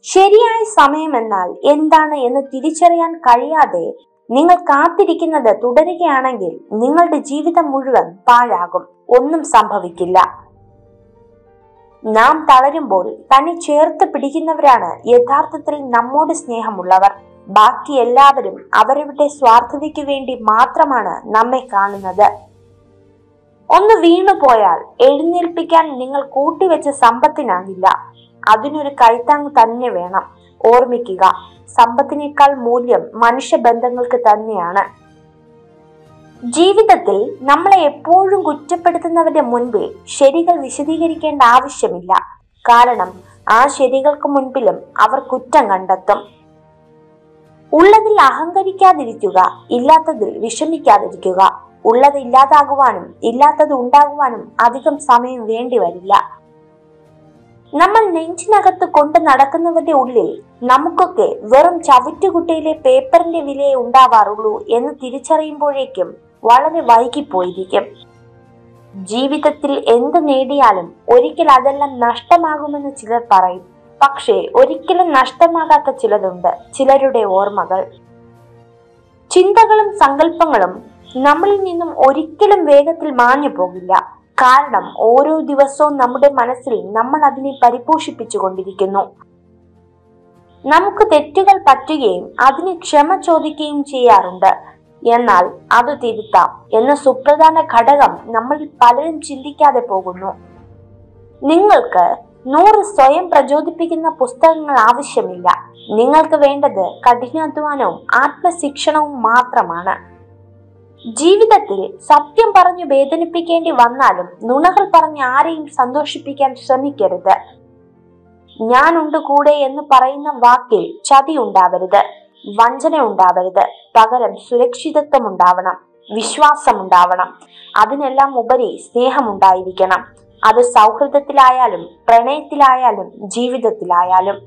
ശരിയായ സമയമെന്നാൽ എന്താണ് എന്ന് തിരിച്ചറിയാൻ കഴിയാതെ നിങ്ങൾ കാത്തിരിക്കുന്നത് തുടരുകയാണെങ്കിൽ നിങ്ങളുടെ ജീവിതം മുഴുവൻ പാഴാകും ഒന്നും സംഭവിക്കില്ല നാം തളരുമ്പോൾ തന്നെ ചേർത്ത് പിടിക്കുന്നവരാണ് യഥാർത്ഥത്തിൽ നമ്മോട് സ്നേഹമുള്ളവർ ബാക്കി എല്ലാവരും അവരവരുടെ സ്വാർത്ഥതയ്ക്ക് വേണ്ടി മാത്രമാണ് നമ്മെ കാണുന്നത് ഒന്ന് വീണുപോയാൽ എഴുന്നേൽപ്പിക്കാൻ നിങ്ങൾ കൂട്ടിവെച്ച സമ്പത്തിനാകില്ല അതിനൊരു കൈത്താങ് തന്നെ വേണം ഓർമ്മിക്കുക സമ്പത്തിനേക്കാൾ മൂല്യം മനുഷ്യബന്ധങ്ങൾക്ക് തന്നെയാണ് ജീവിതത്തിൽ നമ്മളെ എപ്പോഴും കുറ്റപ്പെടുത്തുന്നവരുടെ മുൻപിൽ ശരികൾ വിശദീകരിക്കേണ്ട ആവശ്യമില്ല കാരണം ആ ശരികൾക്ക് മുൻപിലും അവർ കുറ്റം കണ്ടെത്തും ഉള്ളതിൽ അഹങ്കരിക്കാതിരിക്കുക ഇല്ലാത്തതിൽ വിഷമിക്കാതിരിക്കുക ഉള്ളത് ഇല്ലാതാകുവാനും ഇല്ലാത്തത് ഉണ്ടാകുവാനും അധികം സമയം വേണ്ടി വരില്ല നമ്മൾ നെഞ്ചിനകത്ത് കൊണ്ട് നടക്കുന്നവരുടെ ഉള്ളിൽ നമുക്കൊക്കെ വെറും ചവിറ്റുകുട്ടയിലെ പേപ്പറിന്റെ വിലയെ ഉണ്ടാവാറുള്ളൂ എന്ന് തിരിച്ചറിയുമ്പോഴേക്കും വളരെ വൈകിപ്പോയിരിക്കും ജീവിതത്തിൽ എന്ത് നേടിയാലും ഒരിക്കൽ അതെല്ലാം നഷ്ടമാകുമെന്ന് ചിലർ പറയും പക്ഷേ ഒരിക്കലും നഷ്ടമാകാത്ത ചിലതുണ്ട് ചിലരുടെ ഓർമ്മകൾ ചിന്തകളും സങ്കല്പങ്ങളും നമ്മളിൽ നിന്നും ഒരിക്കലും വേഗത്തിൽ മാഞ്ഞു പോകില്ല കാരണം ഓരോ ദിവസവും നമ്മുടെ മനസ്സിൽ നമ്മൾ അതിനെ പരിപോഷിപ്പിച്ചു കൊണ്ടിരിക്കുന്നു നമുക്ക് തെറ്റുകൾ പറ്റുകയും അതിന് ക്ഷമ ചോദിക്കുകയും ചെയ്യാറുണ്ട് എന്നാൽ അത് തിരുത്താം എന്ന സുപ്രധാന ഘടകം നമ്മളിൽ പലരും ചിന്തിക്കാതെ പോകുന്നു നിങ്ങൾക്ക് നൂറ് സ്വയം പ്രചോദിപ്പിക്കുന്ന പുസ്തകങ്ങൾ ആവശ്യമില്ല നിങ്ങൾക്ക് വേണ്ടത് കഠിനാധ്വാനവും ആത്മശിക്ഷണവും മാത്രമാണ് ജീവിതത്തിൽ സത്യം പറഞ്ഞു വേദനിപ്പിക്കേണ്ടി വന്നാലും നുണകൾ പറഞ്ഞ് ആരെയും സന്തോഷിപ്പിക്കാൻ ശ്രമിക്കരുത് ഞാനുണ്ട് കൂടെ എന്ന് പറയുന്ന വാക്കിൽ ചതി ഉണ്ടാവരുത് വഞ്ചന ഉണ്ടാവരുത് പകരം സുരക്ഷിതത്വം ഉണ്ടാവണം വിശ്വാസം ഉണ്ടാവണം അതിനെല്ലാം ഉപരി സ്നേഹമുണ്ടായിരിക്കണം അത് സൗഹൃദത്തിലായാലും പ്രണയത്തിലായാലും ജീവിതത്തിലായാലും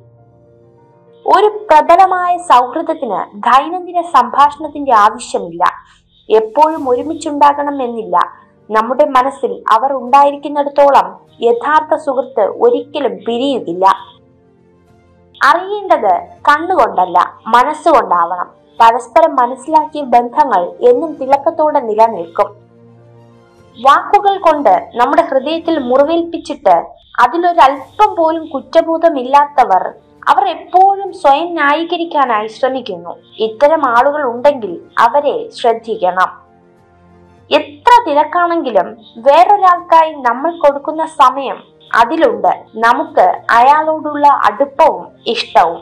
ഒരു പ്രബലമായ സൗഹൃദത്തിന് ദൈനംദിന സംഭാഷണത്തിന്റെ ആവശ്യമില്ല എപ്പോഴും ഒരുമിച്ചുണ്ടാകണം എന്നില്ല നമ്മുടെ മനസ്സിൽ അവർ ഉണ്ടായിരിക്കുന്നിടത്തോളം യഥാർത്ഥ സുഹൃത്ത് ഒരിക്കലും പിരിയുകില്ല അറിയേണ്ടത് കണ്ണുകൊണ്ടല്ല മനസ്സുകൊണ്ടാവണം പരസ്പരം മനസ്സിലാക്കിയ ബന്ധങ്ങൾ എന്നും തിളക്കത്തോടെ നിലനിൽക്കും വാക്കുകൾ കൊണ്ട് നമ്മുടെ ഹൃദയത്തിൽ മുറിവേൽപ്പിച്ചിട്ട് അതിലൊരല്പം പോലും കുറ്റബോധമില്ലാത്തവർ അവർ എപ്പോഴും സ്വയം ന്യായീകരിക്കാനായി ശ്രമിക്കുന്നു ഇത്തരം ആളുകൾ ഉണ്ടെങ്കിൽ അവരെ ശ്രദ്ധിക്കണം എത്ര തിരക്കാണെങ്കിലും വേറൊരാൾക്കായി നമ്മൾ കൊടുക്കുന്ന സമയം അതിലുണ്ട് നമുക്ക് അയാളോടുള്ള അടുപ്പവും ഇഷ്ടവും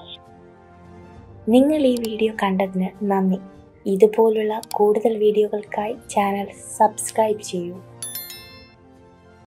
നിങ്ങൾ ഈ വീഡിയോ കണ്ടതിന് നന്ദി ഇതുപോലുള്ള കൂടുതൽ വീഡിയോകൾക്കായി ചാനൽ സബ്സ്ക്രൈബ് ചെയ്യൂ